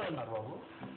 ఎవరన్నారు బాబు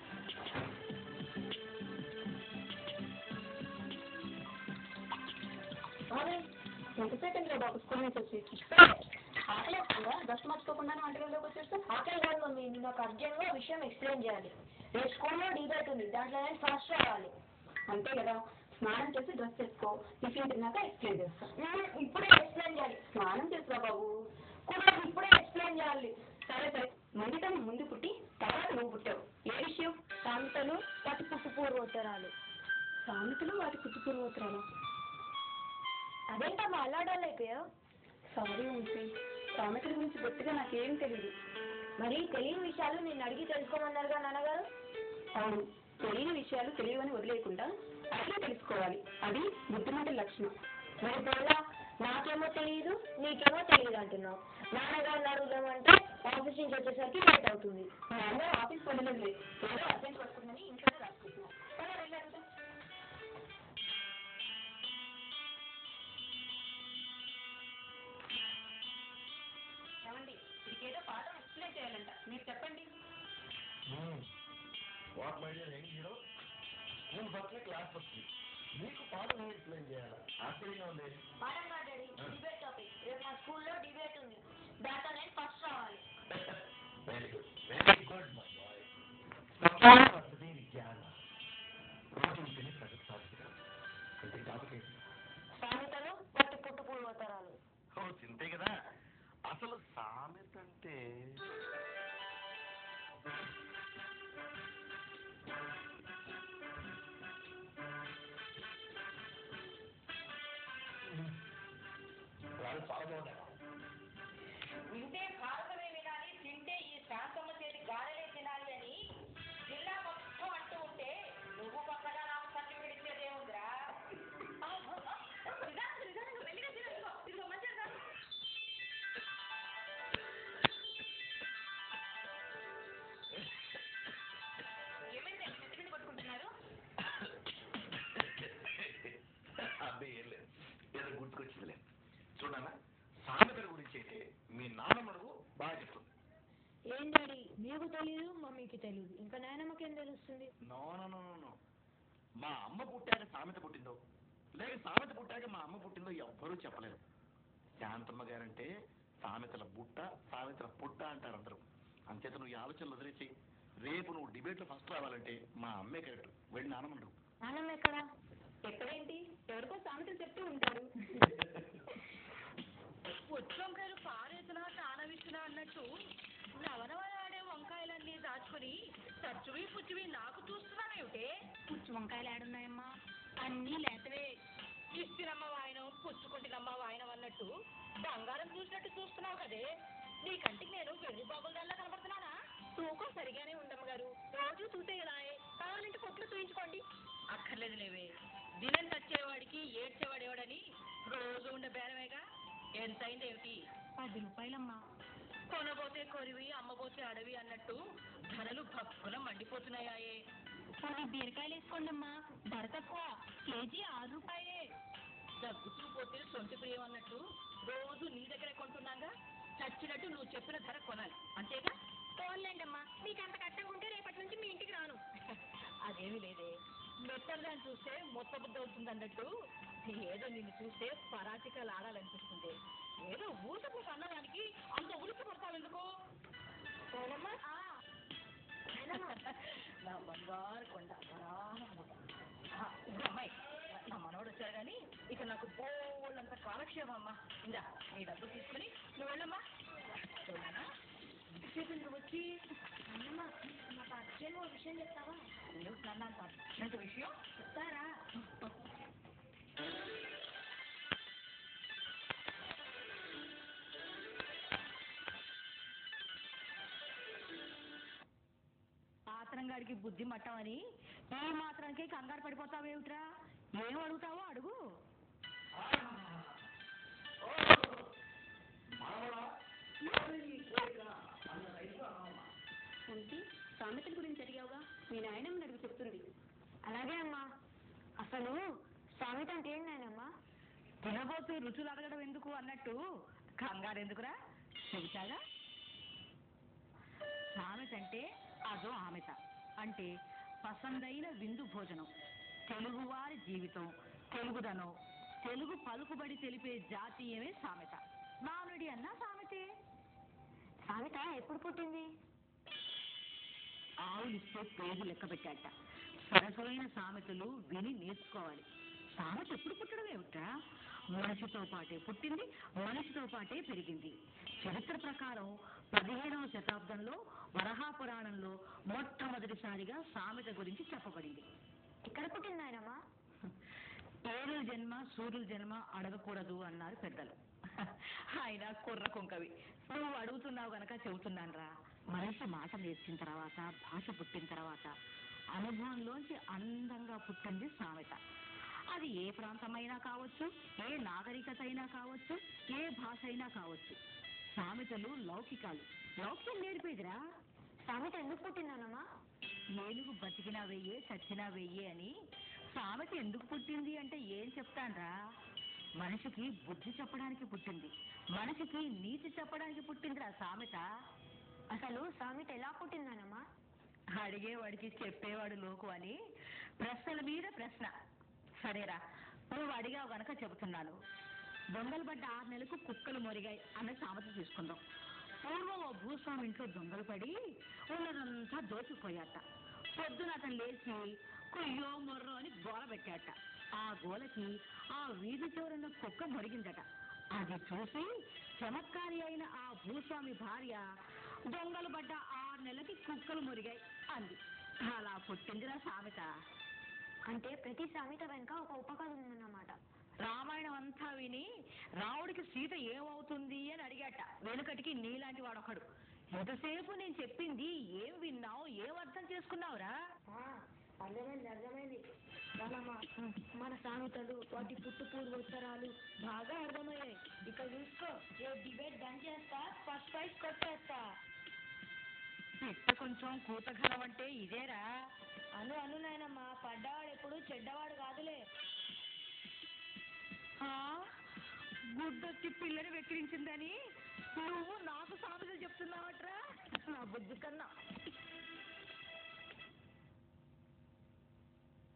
ఎంతసేపు అయిందిరా బాబు స్కూల్ నుంచి వచ్చి ఆకలి వస్తుందా బస్ మర్చిపోకుండా వంటగదిలోకి వచ్చేస్తే ఆకలి కాదు మమ్మీ నువ్వు నాకు అర్జెంట్గా విషయం ఎక్స్ప్లెయిన్ చేయాలి రేపు స్కూల్లో డిబేట్ ఉంది దాంట్లో నేను ఫస్ట్ రావాలి అంతే కదా స్నానం చేసి డ్రెస్ వేసుకో టిఫిన్ తిన్నాక ఎక్స్ప్లెయిన్ చేస్తా ఇప్పుడే ఎక్స్ప్లెయిన్ చేయాలి స్నానం చేసిరా బాబు కూడా ఇప్పుడే ఎక్స్ప్లెయిన్ చేయాలి సరే సరే ముందుగా ముందు పుట్టి తర్వాత నువ్వు పుట్టావు ఏ విషయం సామెతలు వాటి పుట్టు పూర్వోత్తరాలు సామెతలు వాటి పుట్టు పూర్వోత్తరాలు అదేంటమ్మా అలా డల్ అయిపోయావు సారీ ఉంచి సామెతల గురించి గట్టిగా నాకేం తెలియదు మరి తెలియని విషయాలు నేను అడిగి తెలుసుకోమన్నారుగా నాన్నగారు అవును తెలియని విషయాలు తెలియవని వదిలేయకుండా అట్లా తెలుసుకోవాలి అది బుద్ధిమంతుల లక్షణం మరి పోలా నాకేమో తెలియదు నీకేమో తెలియదు అంటున్నావు నాన్నగారిని అడుగుదామంటే ఆఫీస్ నుంచి వచ్చేసరికి లేట్ అవుతుంది మా అన్న ఆఫీస్ పనులేదు ఏదో అర్జెంట్ వస్తుందని ఇంట్లోనే రాసుకుంటున్నావు సరే వెళ్ళి అడుగుదాం. ఏమండి మీకేదో పాఠం ఎక్స్ప్లెయిన్ చేయాలంట మీరు చెప్పండి what my dear young hero నేను ఫస్ట్ క్లాస్ వస్తుంది మీకు పాఠం ఏమి ఎక్స్ప్లెయిన్ చేయాలా ఆశ్చర్యంగా ఉంది పాఠం కాదు డాడీ డిబేట్ టాపిక్ రేపు మా స్కూల్లో డిబేట్ ఉంది దాంట్లో నేను ఫస్ట్ రావాలి very good very good my boy వసతి విజ్ఞాన రోజు ఉంటేనే ప్రగతి సాధించాలి అంటే టాపిక్ ఏంటి సామెతలు పట్టు పుట్టు పూర్వతరాలు ఓ చింతే కదా అసలు సామెత అంటే వాళ్ళు చాలా బాగున్నారు వింటే భారతమే వినాలి తింటే ఈ శాంతమ్మ చేతి గారెలే తినాలి అని జిల్లా మొత్తం అంటూ ఉంటే నువ్వు కొత్తగా నాకు సర్టిఫికెట్ ఇచ్చేదేముందిరా ఏమైంది నెత్తిని కొట్టుకుంటున్నారు అదే ఏం లేదు ఏదో గుర్తుకొచ్చిందిలే చూడన్నా సామెతల గురించి అయితే మీ నాన్నమ్మ అడుగు బాగా చెప్తుంది ఏం డాడీ మీకు తెలియదు మమ్మీకి తెలియదు ఇంకా నాయనమ్మకి ఏం తెలుస్తుంది no no no no, no మా అమ్మ పుట్టాక సామెత పుట్టిందో లేక సామెత పుట్టాక మా అమ్మ పుట్టిందో ఎవ్వరూ చెప్పలేరు శాంతమ్మ గారంటే సామెతల బుట్ట సామెతల పుట్ట అంటారు అందరూ అంచేత నువ్వు ఈ ఆలోచనలు వదిలేసి రేపు నువ్వు డిబేట్లో ఫస్ట్ రావాలంటే మా అమ్మే కరెక్ట్ వెళ్ళి నాన్నమ్మడు నాన్నమ్మ ఎక్కడా ఎక్కడేంటి ఎవరికో సామెతలు చెప్తూ ఉంటారు పొచ్చు వంకాయలు పారేతున్నా తానవిస్తున్నా అన్నట్టు నవనవలాడే వంకాయలన్నీ దాచుకుని తచ్చువి పుచ్చువి నాకు చూస్తున్నానేమిటే పుచ్చు వంకాయలు ఏడున్నాయమ్మా అన్నీ లేతవే ఇస్తినమ్మ వాయనం పుచ్చుకుంటున్నమ్మ వాయనం అన్నట్టు బంగారం చూసినట్టు చూస్తున్నావు కదే నీ కంటికి నేను వెర్రి బాబుల దానిలా కనబడుతున్నానా తూకం సరిగానే ఉండమ్మ గారు రోజు చూసే ఇలా కావాలంటే కొట్లు చూయించుకోండి అక్కర్లేదు లేవే దినం తచ్చేవాడికి ఏడ్చేవాడేవాడని రోజు ఉండే బేరమేగా ఎంతైంది ఏమిటి పది రూపాయలమ్మా కొనబోతే కొరివి అమ్మబోతే అడవి అన్నట్టు ధరలు భక్కున మండిపోతున్నాయాయే కొన్ని బీరకాయలు వేసుకోండమ్మా ధర తక్కువ కేజీ ఆరు రూపాయలే దగ్గుతూ పోతే సొంటి ప్రియం అన్నట్టు రోజు నీ దగ్గరే కొంటున్నాగా చచ్చినట్టు నువ్వు చెప్పిన ధర కొనాలి అంతేగా పోన్లేండమ్మా మీకు అంత కష్టంగా ఉంటే రేపటి నుంచి మీ ఇంటికి రాను అదేమీ లేదే మెత్తదాన్ని చూస్తే మొత్త బుద్ధ అవుతుంది అన్నట్టు ఏదో నిన్ను చూస్తే పరాచికలు ఆడాలనిపిస్తుంది ఏదో ఊసకు అన్నదానికి అంత ఉలికి పడతావు ఎందుకు పోనమ్మా నా బంగారు కొండ వరాహముగా. ఆ, ఇదిగో అమ్మాయి నా మనోడు వచ్చాడు కానీ ఇక నాకు బోళ్ళంత కాలక్షేమం అమ్మా ఇందా నీ డబ్బు తీసుకుని నువ్వు వెళ్ళమ్మా చూడనా ఎంతసేపు నువ్వు వచ్చి అన్నమ్మా నాకు అర్జెంట్ ఓ విషయం చెప్తావా ఏమిటి నాన్న అంత అర్జెంట్ విషయం చెప్తారా ఆత్రంగాడికి బుద్ధి మట్టమని ఈ మాత్రానికి కంగారు పడిపోతావేమిట్రా ఏం అడుగుతావో అడుగు అంటే సామెతల గురించి అడిగావుగా మీ నాయనమ్మ అడిగి చెప్తుంది అలాగే అమ్మా అసలు సామెత అంటే ఏంటి నాయనమ్మా తినబోతూ రుచులు అడగడం ఎందుకు అన్నట్టు కంగారు ఎందుకురా చెబుతాగా సామెత అంటే అదో ఆమెత అంటే పసందైన విందు భోజనం తెలుగువారి జీవితం తెలుగుదనం తెలుగు పలుకుబడి తెలిపే జాతీయమే సామెత నానుడి అన్న సామెతే సామెత ఎప్పుడు పుట్టింది ఆవులిస్తే పేరు లెక్క పెట్టాట సరసమైన సామెతలు విని నేర్చుకోవాలి సామెత ఎప్పుడు పుట్టడం ఏమిటా మనిషితో పాటే పుట్టింది మనిషితో పాటే పెరిగింది చరిత్ర ప్రకారం పదిహేనవ శతాబ్దంలో వరహా పురాణంలో మొట్టమొదటిసారిగా సామెత గురించి చెప్పబడింది ఎక్కడ పుట్టింది నాయనమ్మా పేరుల జన్మ సూర్యుల జన్మ అడగకూడదు అన్నారు పెద్దలు ఆయన కుర్ర కుంకవి నువ్వు అడుగుతున్నావు గనక చెబుతున్నానురా మనిషి మాట నేర్చిన తర్వాత భాష పుట్టిన తర్వాత అనుభవంలోంచి అందంగా పుట్టింది సామెత అది ఏ ప్రాంతమైనా కావచ్చు ఏ నాగరికత అయినా కావచ్చు ఏ భాష అయినా కావచ్చు సామెతలు లౌకికాలు లౌక్యం నేర్పేదిరా సామెత ఎందుకు పుట్టింది నాయనమ్మా ఏనుగు బతికినా వెయ్యే చచ్చినా వెయ్యే అని సామెత ఎందుకు పుట్టింది అంటే ఏం చెప్తాన్రా మనిషికి బుద్ధి చెప్పడానికి పుట్టింది మనిషికి నీతి చెప్పడానికి పుట్టిందిరా సామెత అసలు సామెత ఎలా పుట్టింది నాయనమ్మా అడిగేవాడికి చెప్పేవాడు లోకు అని ప్రశ్నల మీద ప్రశ్న సరేరా నువ్వు అడిగావు గనక చెబుతున్నాను దొంగలు పడ్డ ఆరు నెలలకు కుక్కలు మొరిగాయి అన్న సామెత తీసుకుందాం పూర్వం ఓ భూస్వామి ఇంట్లో దొంగలు పడి ఉన్నదంతా దోచుకుపోయాట పొద్దున అతను లేచి కుయ్యో మొర్రో అని గోల పెట్టాట ఆ గోలకి ఆ వీధి చివరన్న కుక్క మొరిగిందట అది చూసి చమత్కారి అయిన ఆ భూస్వామి భార్య దొంగలు పడ్డ ఆరు నెలలకి కుక్కలు మురిగాయి అంది అలా పుట్టిందిరా సామెత అంటే ప్రతి సామెత వెనుక ఒక ఉపకథ ఉందన్నమాట రామాయణం అంతా విని రాముడికి సీత ఏమవుతుంది అని అడిగాట వెనుకటికి నీలాంటి వాడొకడు ఎంతసేపు నేను చెప్పింది ఏం విన్నావు ఏం అర్థం చేసుకున్నావురా అర్థమైంది అర్థమైంది రానమ్మా మన సామెతలు వాటి పుట్టు పూర్వోత్తరాలు బాగా అర్థమయ్యాయి ఇక చూసుకో రేపు డిబేట్ డన్ చేస్తా ఫస్ట్ ప్రైజ్ కొట్టేస్తా పిట్ట కొంచెం కూతఘనం అంటే ఇదేరా అను అను నాయనమ్మా పడ్డవాడు ఎప్పుడు చెడ్డవాడు కాదులే ఆ, గుడ్డొచ్చి పిల్లని వెక్కిరించిందని నువ్వు నాకు సామెతలు చెప్తున్నావట్రా నా బుద్ధి కన్నా